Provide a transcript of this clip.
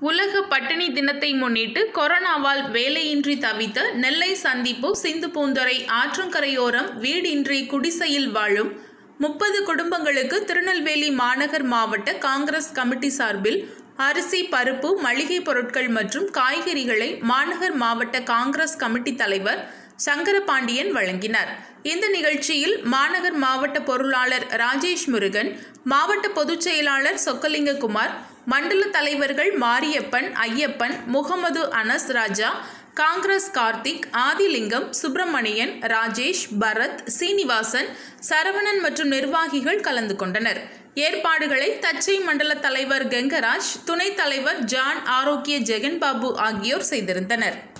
உலக பட்டினி தினத்தை முன்னிட்டு கொரோனாவால் வேலையின்றி தவித்த நெல்லை சந்திப்பு சிந்து பூந்தரை ஆற்றங்கரையோரம் வீடின்றி குடிசையில் வாழும் முப்பது குடும்பங்களுக்கு திருநெல்வேலி மாநகர் மாவட்ட காங்கிரஸ் கமிட்டி சார்பில் அரிசி பருப்பு மளிகை பொருட்கள் மற்றும் காய்கறிகளை மாநகர் மாவட்ட காங்கிரஸ் கமிட்டி தலைவர் சங்கரபாண்டியன் வழங்கினார் இந்த நிகழ்ச்சியில் மாநகர் மாவட்ட பொருளாளர் ராஜேஷ் முருகன் மாவட்ட பொதுச் செயலாளர் சொக்கலிங்ககுமார் மண்டல தலைவர்கள் மாரியப்பன் ஐயப்பன் முகமது அனஸ் ராஜா காங்கிரஸ் கார்த்திக் ஆதிலிங்கம் சுப்பிரமணியன் ராஜேஷ் பரத் சீனிவாசன் சரவணன் மற்றும் நிர்வாகிகள் கலந்து கொண்டனர் ஏற்பாடுகளை தச்சை மண்டல தலைவர் கங்கராஜ் துணைத் தலைவர் ஜான் ஆரோக்கிய ஜெகன்பாபு ஆகியோர் செய்திருந்தனர்